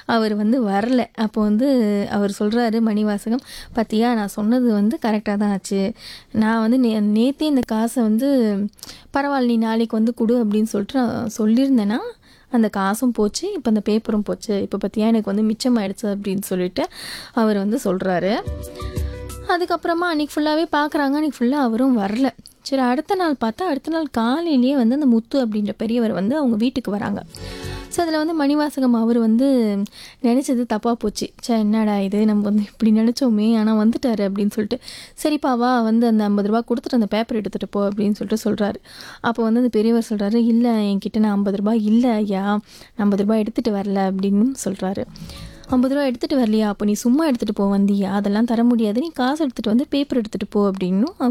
அவர் வந்து வரல அப்போ வந்து அவர் சொல்கிறாரு மணிவாசகம் பார்த்தியா நான் சொன்னது வந்து கரெக்டாக தான் ஆச்சு நான் வந்து நே நேற்றே இந்த காசை வந்து பரவாயில்ல நீ நாளைக்கு வந்து கொடு அப்படின்னு சொல்லிட்டு நான் சொல்லியிருந்தேன்னா அந்த காசும் போச்சு இப்போ அந்த பேப்பரும் போச்சு இப்போ பார்த்தியா எனக்கு வந்து மிச்சமாயிடுச்சு அப்படின்னு சொல்லிட்டு அவர் வந்து சொல்கிறாரு அதுக்கப்புறமா அன்றைக்கி ஃபுல்லாகவே பார்க்குறாங்க அன்றைக்கி ஃபுல்லாக அவரும் வரல சரி அடுத்த நாள் பார்த்தா அடுத்த நாள் காலையிலேயே வந்து அந்த முத்து அப்படின்ற பெரியவர் வந்து அவங்க வீட்டுக்கு வராங்க ஸோ அதில் வந்து மணிவாசகம் அவர் வந்து நினச்சது தப்பாக போச்சு சே என்னடா இது நம்ம வந்து இப்படி நினச்சோமே ஆனால் வந்துட்டாரு அப்படின்னு சொல்லிட்டு சரிப்பா வா வந்து அந்த ஐம்பது ரூபா கொடுத்துட்டு அந்த பேப்பர் எடுத்துகிட்டு போ அப்படின்னு சொல்லிட்டு சொல்கிறாரு அப்போ வந்து அந்த பெரியவர் சொல்கிறாரு இல்லை என்கிட்ட நான் ஐம்பது ரூபாய் இல்லை ஐயா நான் ஐம்பது ரூபாய் எடுத்துகிட்டு வரல அப்படின்னு சொல்கிறாரு ஐம்பது ரூபா எடுத்துகிட்டு வரலையா அப்போ நீ சும்மா எடுத்துகிட்டு போ வந்தியா அதெல்லாம் தர முடியாது நீ காசு எடுத்துகிட்டு வந்து பேப்பர் எடுத்துகிட்டு போ அப்படின்னும்